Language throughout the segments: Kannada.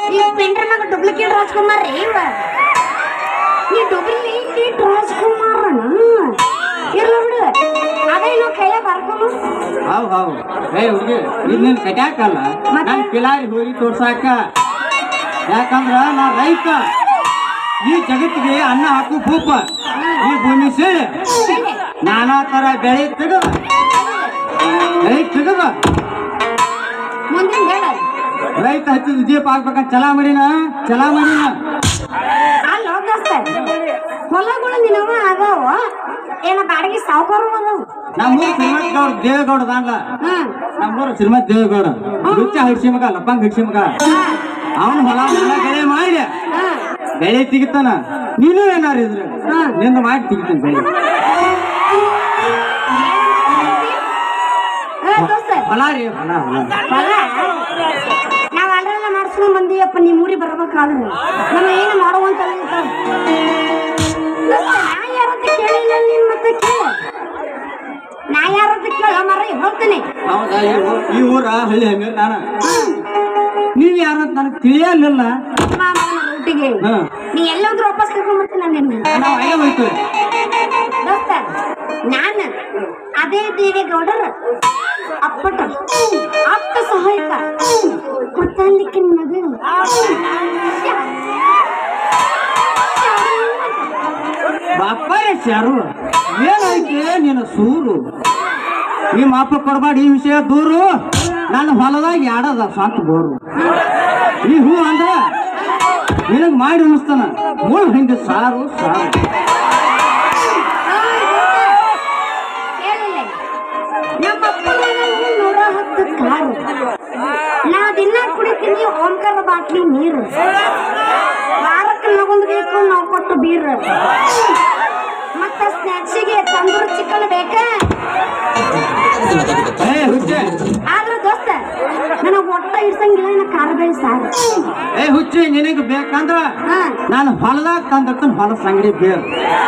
ಈ ಪಿಂಡ್ರನಾಗ ಡೂಪ್ಲಿಕೇಟ್ ರಾಜ್ಕುಮಾರ್ ರೀ ಇವ ಈ ಡೂಪ್ಲಿಕೇಟ್ ರಾಜ್ಕುಮಾರನ ಇರ್ಲ ಬಿಡು ಅದೇ ನಾವು ಕೈಯ ಬರ್ಕೊಂಡು ಹೌದ್ ಹೌದ್ ಏ ಹುಡುಗಿ ಇದು ನಿನ್ ಕಟ್ಯಾಕಲ್ಲ ಮತ್ತೆ? ನನ್ ಪಿಲಾರಿ ಹೋಗಿ ತೋರ್ಸಾಕ ಯಾಕಂದ್ರ ನಾ ರೈತ ಈ ಜಗತ್ತಿಗೆ ಅನ್ನ ಹಾಕು ಭೂಪ ಈ ಭೂಮಿ ಸೇರಿ ಹೇಳಿ. ನಾನಾ ತರ ಬೆಳೆ ತೆಗದ ಬೆಳೆ ತೆಗದ ಮುಂದಿನ ಹೇಳ ರೈತ ಹಚ್ಚಿದ ದೀಪ ಹಾಕ್ಬೇಕಂತ ಚಲಾ ಮಾಡಿನ ಚಲಾ ಮಾಡಿನ ಅಲ್ಲಿ ಹೋಗಸ್ತ ಹೊಲಗಳು ನಿನವ ಅದಾವ ಏನ ಬಾಡಿಗೆ ಸಾವುಕಾರ ಅದಾವ ನಮ್ಮೂರು ಶ್ರೀಮಂತ ಗೌಡ ದೇವೇಗೌಡ ಅಲ್ಲ ಹ್ಮ್ ನಮ್ಮೂರು ಶ್ರೀಮಂತ ದೇವೇಗೌಡ ಹುಚ್ಚ ಹಿಡ್ಸಿ ಮಗ ಲಪ್ಪಂಗ್ ಹಿಡ್ಸಿ ಮಗ ಅವನು ಹೊಲ ಎಲ್ಲ ಬೆಳೆ ಮಾಡಿ ಹ್ಮ್ ಬೆಳೆ ತೆಗಿತಾನ ನೀನು ಏನಾರು ಇದ್ರೆ ಹ್ಮ್. ನಿಂದ ಮಾಡಿ ತೆಗಿತಾನೆ ಬೆಳೆ ಏ ದೋಸ್ತ ಹೊಲ ರೀ ಹೊಲ ಹೊಲ ಹೊಲ ನಾವ್ ಅಲ್ಲೆಲ್ಲ ನಡ್ಸ್ಕೊಂಡ್ ಬಂದೀವಪ್ಪ ನಿಮ್ ಊರಿಗೆ ಬರ್ಬೇಕಾದ್ರೆ ನಮ್ಮ ಏನು ಮಾಡುವಂತ ನಾ ಯಾರಂತ ಕೇಳಿಲ್ಲ ನೀನ್ ಮತ್ತೆ ಕೇಳ ನಾ ಯಾರಂತ ಕೇಳ ಮರ ಹೋಗ್ತೇನೆ ಹೌದಾ ಈ ಊ- ಈ ಊರ ಹಳ್ಳಿ ಹಂಗ ನಾನ ನೀವ್ ಯಾರಂತ ನನಗೆ ತಿಳಿಯಲಿಲ್ಲ ಮಾಮನ ಊಟಿಗೆ ಹಾ ನೀ ಎಲ್ಲೋದ್ರು ವಾಪಸ್ ಕರ್ಕೊಂಡ್ ಬರ್ತೀನಿ ನನ್ನ ನಾವು ಅಲ್ಲೇ ಹೋಯ್ತೇವೆ ದೋಸ್ತ ನಾನು ಅದೇ ದೇವೇಗೌಡರ ಅಪ್ಪಟ ಆಪ್ತ ಸಹಾಯಕ ಕೊತ್ತಲಿಕ್ಕೆ ಮಗಳು ಬಾಪ ಶಾರು ಏನೈತೆ ನಿನ್ನ ಸೂರು ನಿಮ್ಮ ಅಪ್ಪ ಕೊಡ್ಬಾರ್ದು ಈ ವಿಷಯ ದೂರು ನನ್ನ ಹೊಲದಾಗ ಯಾಡದ ಸ್ವಂತ ಬೋರು ಈ ಹೂ ಅಂದ್ರ ನಿನಗ್ ಮಾಡಿ ಉಣಿಸ್ತಾನ ಮುಳ್ ಹಿಂದೆ ಸಾರು ಸಾರು ಹೇಳಿಲ್ಲ ನಮ್ಮ ಅಪ್ಪನ ಮನೆಯಲ್ಲಿ ನೂರ ಹತ್ತು ಕಾರು ನಾ ದಿನ ಕುಡಿತೀನಿ ಓಂಕಾರ ಬಾಟ್ಲಿ ನೀರು ವಾರಕ್ಕೆ ನಗೊಂದು ಬೇಕು ನಾವು ಕೊಟ್ಟು ಬೀರ್ ಮತ್ತ ಸ್ನ್ಯಾಕ್ಸಿಗೆ ತಂದೂರು ಚಿಕನ್ ಬೇಕಾ ಏ ಹುಚ್ಚೆ ಆದ್ರೆ ದೋಸ್ತ ನನಗೆ ಒಟ್ಟ ಇಡ್ಸಂಗಿಲ್ಲ ಇನ್ನ ಖಾರ ಬೇಳೆ ಸಾರು ಏ ಹುಚ್ಚಿ ನಿನಗೆ ಬೇಕಂದ್ರ ಹಾ ನಾನು ಹೊಲದಾಗ ತಂದಿರ್ತಾನೆ ಹೊಲ ಸಂಗಡಿ ಬೇರ್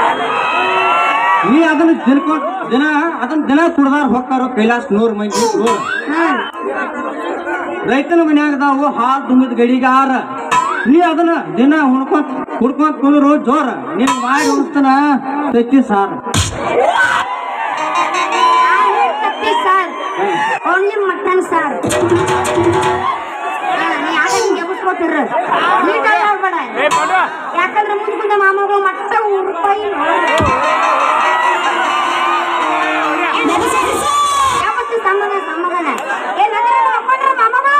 ನೀ ಅದನ್ನ ದಿನಕೊಂಡ್ ದಿನ ಅದನ್ನ ದಿನ ಕುಡ್ದಾರ ಹೋಗ್ತಾರೋ ಕೈಲಾಸ ನೂರು ಮಂದಿ ನೂರು ಹಾ ರೈತನ ಮನ್ಯಾಗದಾವು ಹಾಲು ತುಂಬಿದ ಗಡಿಗಾರ ನೀ ಅದನ್ನ ದಿನ ಉಣ್ಕೊಂತ ಕುಡ್ಕೊಂತ ಕುಂದ್ರು ಜೋರ ನೀನ್ ಮಾಡಿ ಉಣಿಸ್ತಾನ ತತ್ತಿ ಸಾರು ತಪ್ಪಿ ಸಾರ್ ಓನ್ಲಿ ಮಟನ್ ಸಾರ್ ಹಾ, ನೀ ಯಾಕೆ ಹಿಂಗೆ ಎಬ್ಬಿಸ್ಕೊತಿರ? ನೀಟಾಗಿ ಆಗ್ಬೇಡ. ಯಾಕಂದ್ರೆ ಮುಂದೆ ಮುಂದೆ ಮಾಮಗಳು ಮಟ್ಟ ರೂಪಾಯಿ ಯಾವತ್ತು ಸಮಾಧಾನ ಸಮಾಧಾನ ಏನಾದ್ರೆ ಒಪ್ಕೊಂಡ್ರ ಮಾಮಗಳು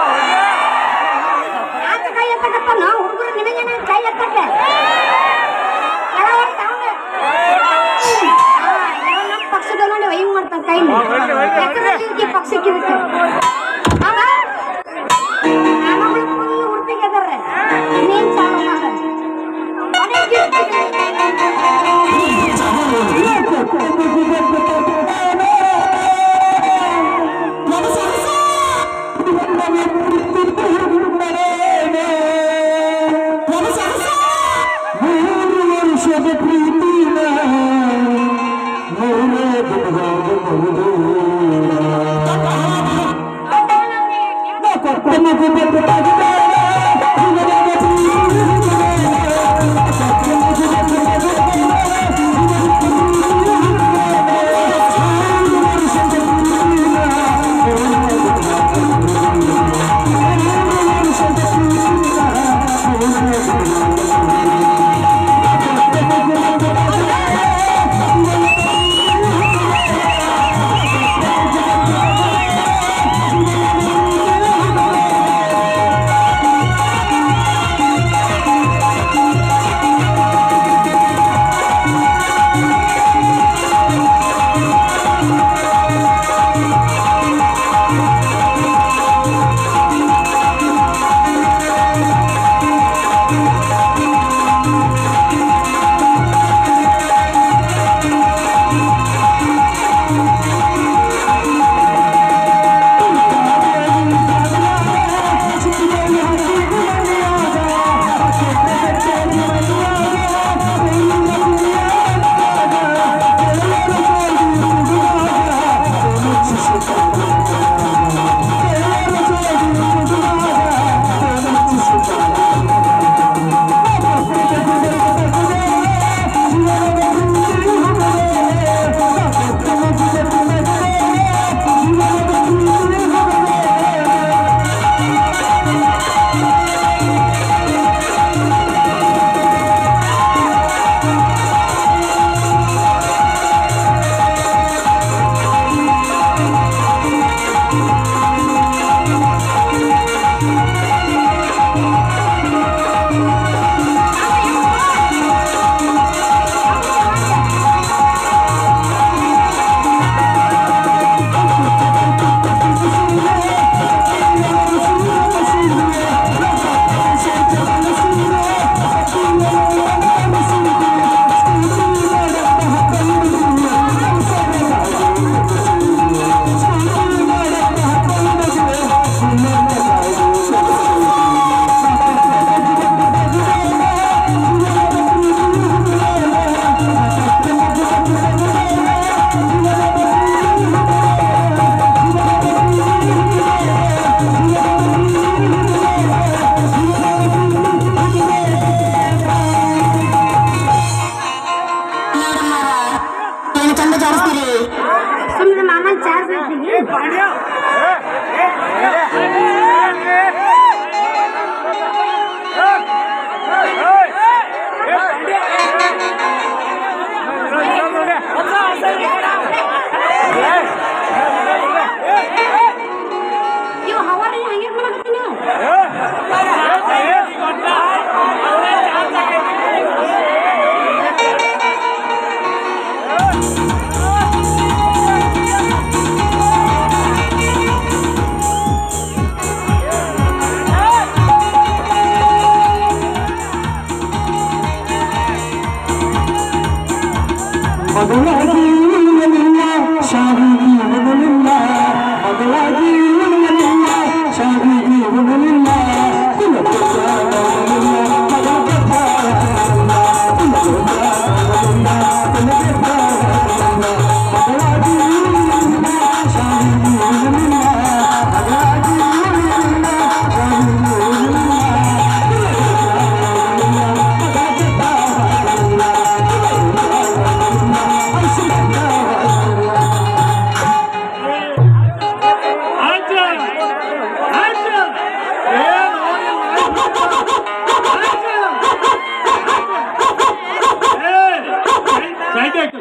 ಆತ ಕೈ ಎತ್ತಕತ್ತಾನ ಹುಡುಗರು ನಿನಗೇನ ಕೈ ಎತ್ತಕ್ಕೆ ಕೆಳಗಡೆ sound. ಆ, ಇವ್ನು ನಮ್ಮ ಪಕ್ಷದ ನೋಡಿ ವೈ ಮಾಡ್ತಾನೆ ಕೈಲಿ ಎತ್ತರಲ್ಲಿ ಈ ಪಕ್ಷಕ್ಕೆ ಇದಕ್ಕೆ ಅವ ಮಾಮಗಳು ಫುಲ್ ಉಡುಪಿಗೆ ಅದಾರೆ ನೀನ್ ಚಾಲು ಮಾಡ ¡Vamos!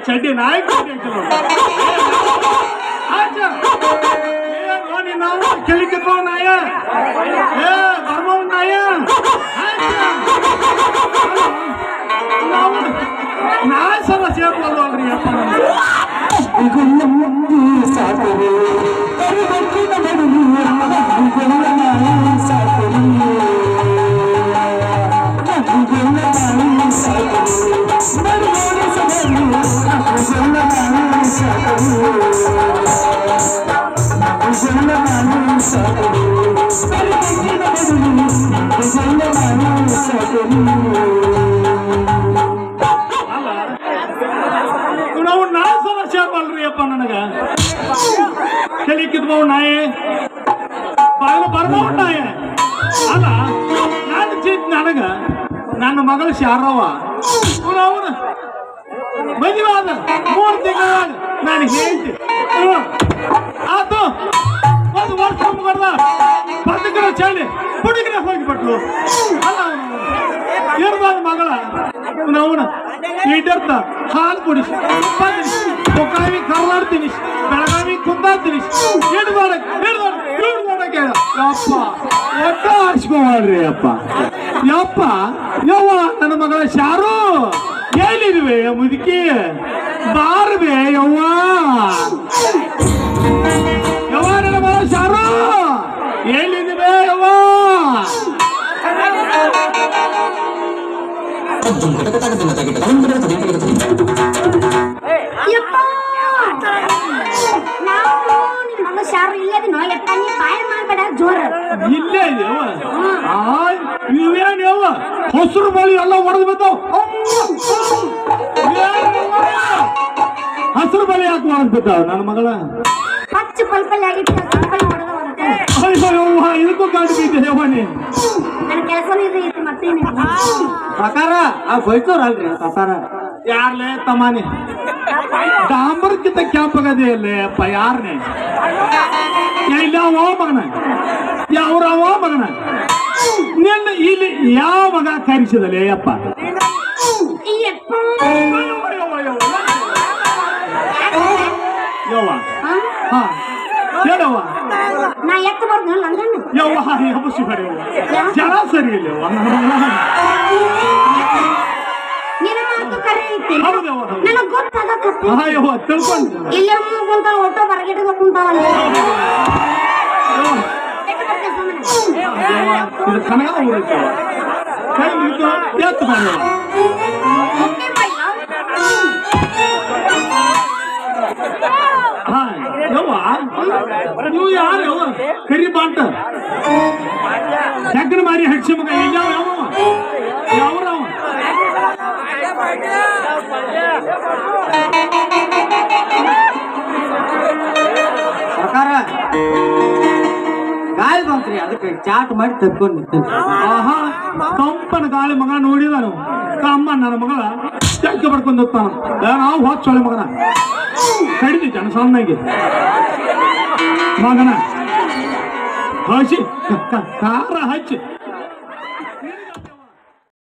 ಚಡ್ಡಿ ನಾಯಿ ಚಡ್ಡಿ ಹಾಕಿಲ್ಲ ಆಚೆ. ಏ ನೋಡಿ ನಾವು ಕೆಲಿಕತ್ತವ ನಾಯ ಏ ಬರ್ಮವ ನಾಯ ಆಚೆ. ನಾವು ನಾಯಿ ಸರ ಸೇರ್ಕೊಳ್ಳಲ್ರಿ ಅಪ್ಪ ನಮ್ಗೆ. ಅಲ್ಲ ನಾವು ನಾಯಿ ಸಲ ಸೇರ್ಬಲ್ರಿ ಅಪ್ಪ ನನಗ ಕೆಲಿಕಿದ್ಬವ್ ನಾಯಿ ಬಾಗಿಲು ಬರ್ಬವ್ ನಾಯಿ ಅಲ್ಲ ನಾನು ಚಿತ್ ನನಗ ನನ್ನ ಮಗಳು ಶಾರವ ಅವನ ಮದುವೆ ಆದ ಮೂರು ತಿಂಗಳಾಗ ನಾನು ಹೇಳ್ತಿ ಆತು ಒಂದು ವರ್ಷ ಮುಗದ ಬದುಕಿನ ಚಳಿ ಹುಡುಗಿನ ಹೋಗಿಬಿಟ್ಲು ಅಲ್ಲ ಇರ್ಬಾರ್ದ ಮಗಳ ಅವನ ಈಟರ್ತ ಹಾಲು ಕುಡಿಸಿ ತುಪ್ಪ ತಿನ್ನಿಸಿ ಕೊಕ್ಕಾವಿ ಕರ್ನಾಡ್ ತಿನ್ನಿಸಿ ಬೆಳಗಾವಿ ಕುಂದ ತಿನ್ನಿಸಿ ಹಿಡ್ದಾಡಕ್ ಹಿಡ್ದಾಡ ಹಿಡ್ದಾಡಕ್ ಹೇಳ ಯಪ್ಪ ಒಟ್ಟ ಹಚ್ಕೊಳ್ರಿ ಅಪ್ಪ ಯಪ್ಪ ಯವ್ವ ನನ್ನ ಮಗಳ ಶಾರು ಎಲ್ಲಿರುವೆ ಮುದುಕಿ ಬಾರ್ಬೆ ಯವ್ವ ಯವ್ವ ನನ್ನ ಮಗಳ ಶಾರು ಎಲ್ಲಿದಿವೆ ಯವ್ವ ಯಪ್ಪ ನಾವು ನಿಮ್ ಮಗ ಶಾರು ಇಲ್ಲದಿನೋ ಯಪ್ಪ ನೀ ಬಾಯ ಮಾಡ್ಬೇಡ ಜೋರ ಇಲ್ಲೇ ಇದೆಯವ ಇವೇನ್ಯವ ಹೊಸರು ಬಳಿ ಎಲ್ಲ ಹೊಡೆದು ಬಿದ್ದಾವ ಹಸಿರು ಬಳಿ ಯಾಕೆ ಹೊಡೆದು ಬಿದ್ದಾವ ನನ್ನ ಮಗಳ ಹಚ್ಚ ಪಲ್ಪಲ್ ಆಗಿತ್ತು ಪಲ್ಪಲ್ ಹೊಡೆದ ಹೊರಟ ಅಯ್ಯೋ ಯವ್ವ, ಇದಕ್ಕೂ ಗಾಡಿ ಬಿದ್ದೆ ಯವ್ವ ನೀ ನನ್ನ ಕೆಲಸನೂ ಇದು ಇತ್ತು ಮತ್ತೇನಿಲ್ಲ ಪ್ರಕಾರ ಆ ಬೈತವ್ರಲ್ರಿ ಪ್ರಕಾರ ಯಾರ್ಲೇ ತಮಾನಿ ಡಾಂಬರ್ಕಿಂತ ಕೆಂಪಗದೆ ಅಲ್ಲೇ ಅಪ್ಪ ಯಾರನೇ ಇಲ್ಲ ಅವ ಮಗನ ಯಾವ್ರವ ಮಗನ ನಿನ್ನ ಇಲ್ಲಿ ಯಾವ ಮಗ ಕರೆಸಿದಲೇ ಅಪ್ಪ ಈ ಯಪ್ಪ ಯವ್ವ ಹಾ? ಹಾ ಹೇಳವ್ವ ನಾ ಎತ್ತ ಬರ್ದು ನಂಗಣ್ಣ ಯವ್ವ ಯಬ್ಬಸಿ ಬೇಡ ಯವ್ವ ಜನ ಸರಿ ಇಲ್ಲ ಯವ್ವ ನನ್ನ ಮಗ. ನಿನ್ನ ಮಾತು ಕರೆ ಐತಿ ಹೌದವ್ವ ಹೌದು. ನನಗ್ ಗೊತ್ತಾಗಕತ್ತಿ ಹಾ ಯವ್ವ ತಿಳ್ಕೊಂಡು ಇಲ್ಲೇ ಕುಂತಾವ ಒಟ್ಟು ಹೊರಗಿಡದ ಕುಂತಾವ ಯವ್ವ, ಸುಮ್ಮನೆ ಇದು ಕನಗ ಹೋಗ್ಲಿಕ್ಕೆ ಯವ್ವ. ಕೈ ಮುಗಿದು ಎತ್ತು ಬಾ ಯವ್ವ. ಓಕೆ ಬೈ ಹಾ ಯವ್ವ ನೀವು ಯಾರು ಯವ್ವ ಕರಿ ಬಾಂಟ ಜಗ್ಗನ ಮಾರಿ ಹಡ್ಸಿ ಮಗ ಎಲ್ಲಾವ ಯಾವ ಯಾವ್ರವ ಪ್ರಕಾರ ಗಾಳಿ ಬಂತ್ರಿ ಅದಕ್ಕೆ ಚಾಟ್ ಮಾಡಿ ತಕ್ಕೊಂಡು ನಿಂತೀನಿ ಆಹಾ ಕಂಪನ ಗಾಳಿ ಮಗ ನೋಡಿದನು ಅಮ್ಮ ನನ್ನ ಮಗಳ ಜಗ್ಗ ಬಡ್ಕೊಂಡು ಹೋಗ್ತಾನ ನಾವು ಹೊಚ್ಚೊಳೆ ಮಗನ ಕಡಿದಿ ಜನ ಸಣ್ಣಗೆ ಮಗನ ಹಸಿ ಕ- ಕ- ಖಾರ ಹಚ್ಚಿ